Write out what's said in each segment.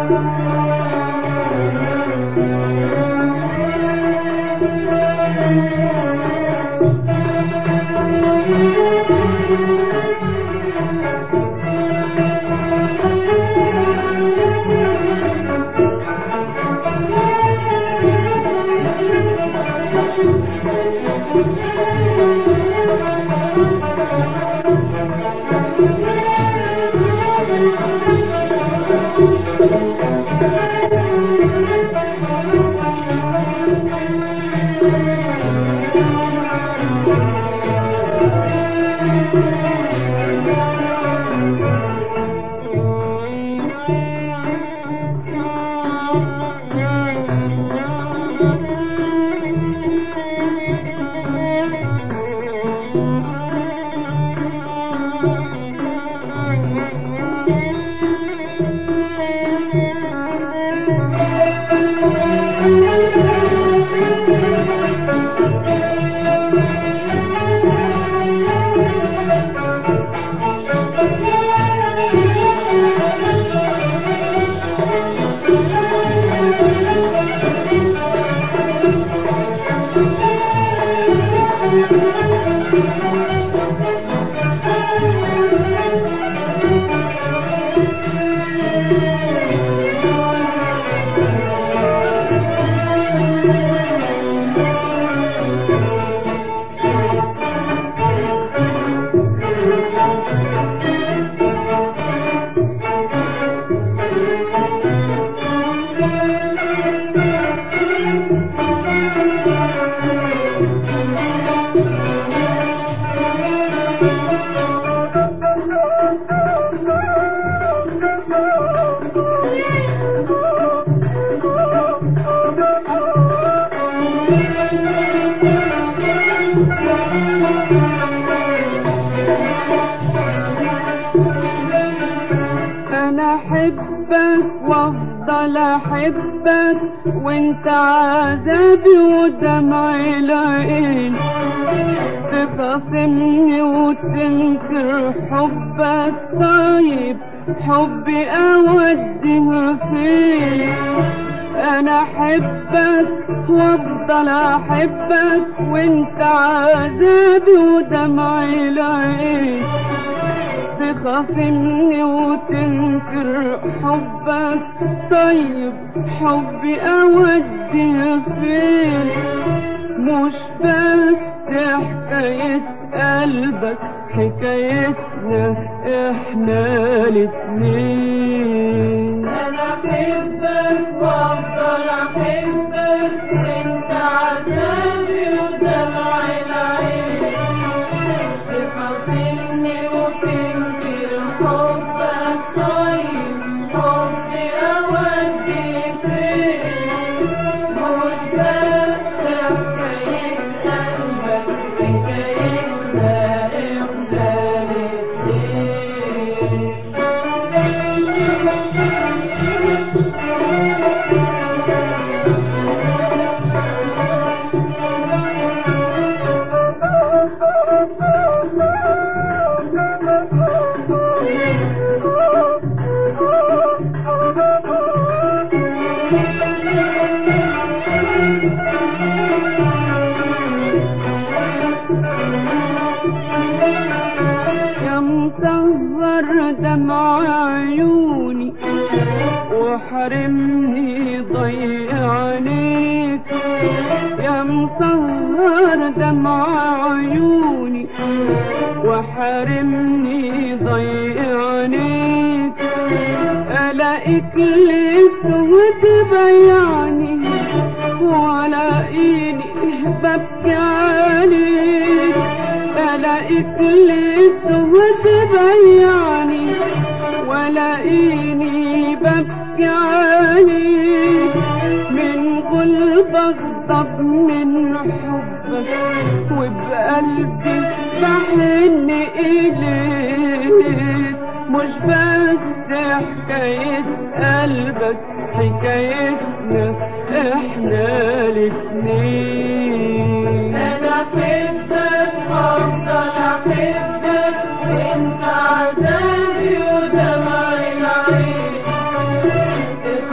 انا احبك وافضل احبك وانت عذابي ودمع العين تخاصمني وتنكر حبك طيب حبي اوديه فين انا احبك وافضل احبك وانت عذابي ودمع العين تخاصمني وتنكر حبك طيب حبي اوديه فين مش بس حكاية قلبك حكايتنا احنا الاتنين انا احبك وافضل احبك انت عذابي ودمع العين تخاصمني وتنكر حبك طيب حبي اودي فين مش بس حكاية قلبك حكايتنا احنا الاتنين يا مسهر دمع عيوني وحرمني ضيع عينيك يا مسهر دمع عيوني وحرمني ضيع عينيك الاقيك لسه تبيعني ولاقيني ببكي عليك الاقيك لسه تبيعني ولاقيني ببكي عليك من قلب اغضب من حبك وبقلبي بحن اليك مش بس حكاية قلبك حكايتنا احنا الاتنين انا احبك وافضل احبك وانت عذابي ودمع العين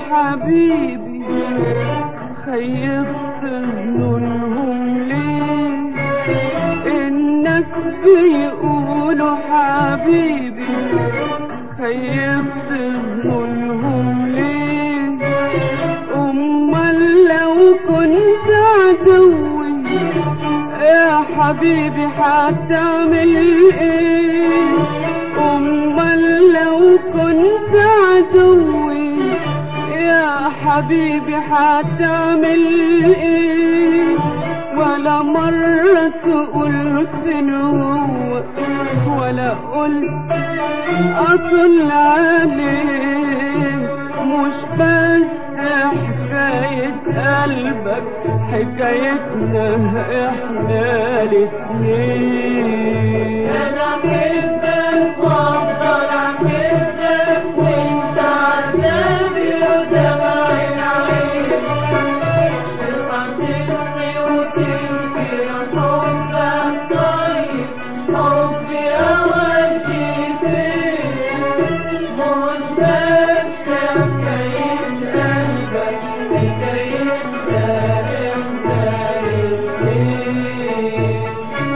حبيبي خيبت ظنونهم ليه الناس بيقولوا حبيبي خيبت ظنونهم ليه امال لو كنت عدوي يا حبيبي هتعمل ايه امال لو كنت عدوي يا حبيبي هتعمل ايه ولا مرة تقول فين هو ولا قلت اطل عليه مش بس حكاية قلبك حكايتنا احنا الاتنين انا احبك وافضل احبك وانت عذابي ودمع العين تخاصمني وتنكر حبك طيب حبي اودي فين مش بس حكاية قلبك حكايتنا احنا الاتنين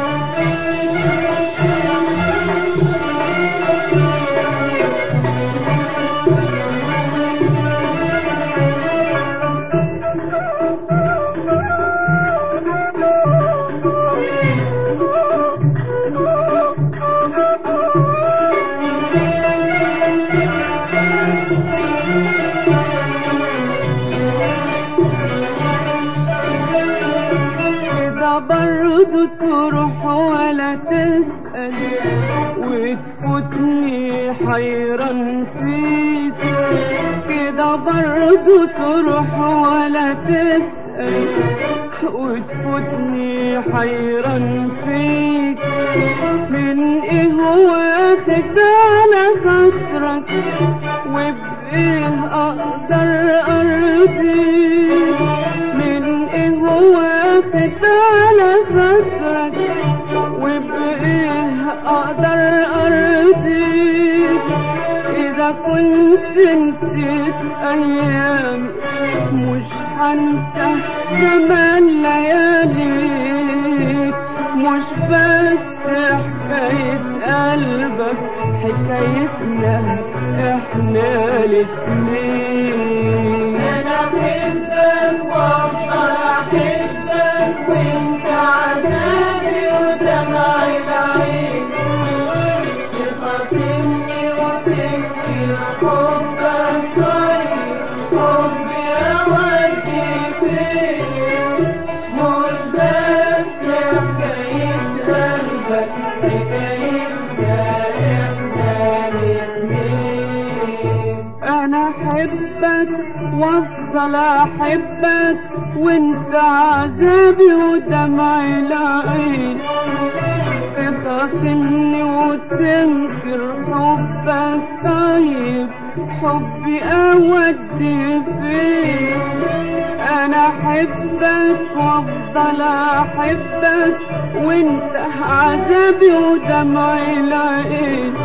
كده برضو تروح ولا تسأل وتفوتني حيران فيك كده برضو تروح ولا تسأل وتفوتني حيران فيك من ايه واخد على خاطرك وبايه اقدر ارضيك من ايه واخد على خاطرك وبايه اقدر ارضيك اذا كنت نسيت ايام مش هنسى زمان لياليك مش بس حكاية قلبك حكايتنا احنا الاتنين انا احبك وافضل احبك وانت عذابي ودمع العين تخاصمني وتنكر حبك طيب حبي اودي فين مش بس حكاية قلبك حكايتنا احنا الاتنين انا احبك وافضل احبك وانت عذابي ودمع العين تخاصمني وتنكر حبك طيب حبي اودي فين انا احبك وافضل احبك وانت عذابي ودمع العين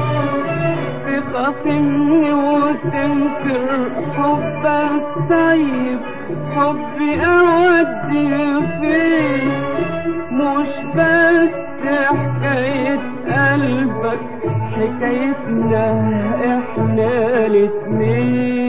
تخاصمني وتنكر حبك طيب حبي اودي فين مش بس حكاية قلبك حكايتنا احنا الاتنين